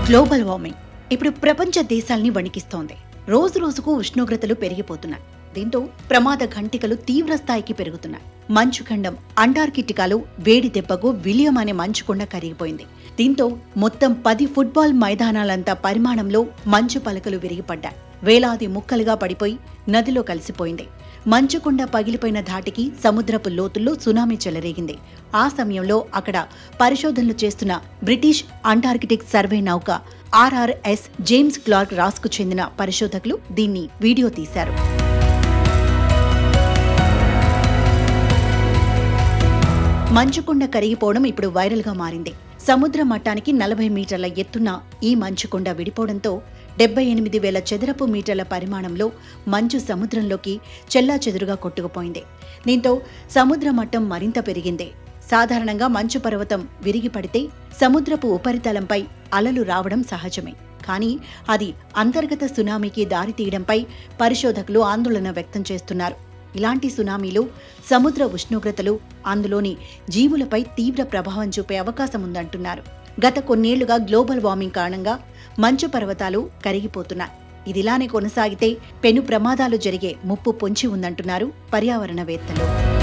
global warming ఇప్పుడు ప్రపంచ దేశాల్ని వణికిస్తోంది రోజు రోజుకు ఉష్ణోగ్రతలు పెరిగిపోతున్నాయి దీంతో ప్రమాద ఘంటికలు తీవ్ర స్థాయికి పెరుగుతున్నాయి మంచు ఖండం అంటార్కిటికాలో వేడి దెబ్బకు విలియం అనే మంచుకొండ కరిగిపోయింది దీంతో మొత్తం పది ఫుట్బాల్ మైదానాలంత పరిమాణంలో మంచు పలకలు విరిగిపడ్డాయి వేలాది ముక్కలుగా పడిపోయి నదిలో కలిసిపోయింది మంచుకొండ పగిలిపోయిన ధాటికి సముద్రపు లోతుల్లో సునామీ చెలరేగింది ఆ సమయంలో అక్కడ పరిశోధనలు చేస్తున్న బ్రిటిష్ అంటార్కిటిక్ సర్వే నౌక ఆర్ఆర్ఎస్ జేమ్స్ క్లార్క్ రాస్కు చెందిన పరిశోధకులు దీన్ని వీడియో తీశారు మంచుకొండ కరిగిపోవడం ఇప్పుడు వైరల్ గా మారింది సముద్ర మట్టానికి నలభై మీటర్ల ఎత్తున్న ఈ మంచుకొండ విడిపోవడంతో డెబ్బై ఎనిమిది వేల చదరపు మీటర్ల పరిమాణంలో మంచు సముద్రంలోకి చెల్లా చెదురుగా కొట్టుకుపోయింది దీంతో సముద్ర మట్టం మరింత పెరిగింది సాధారణంగా మంచు పర్వతం విరిగి పడితే సముద్రపు ఉపరితలంపై అలలు రావడం సహజమే కానీ అది అంతర్గత సునామీకి దారితీయడంపై పరిశోధకులు ఆందోళన వ్యక్తం చేస్తున్నారు ఇలాంటి సునామీలు సముద్ర ఉష్ణోగ్రతలు అందులోని జీవులపై తీవ్ర ప్రభావం చూపే అవకాశం ఉందంటున్నారు గత కొన్నేళ్లుగా గ్లోబల్ వార్మింగ్ కారణంగా మంచు పర్వతాలు కరిగిపోతున్నాయి ఇదిలానే కొనసాగితే పెను ప్రమాదాలు జరిగే ముప్పు పొంచి ఉందంటున్నారు పర్యావరణవేత్తలు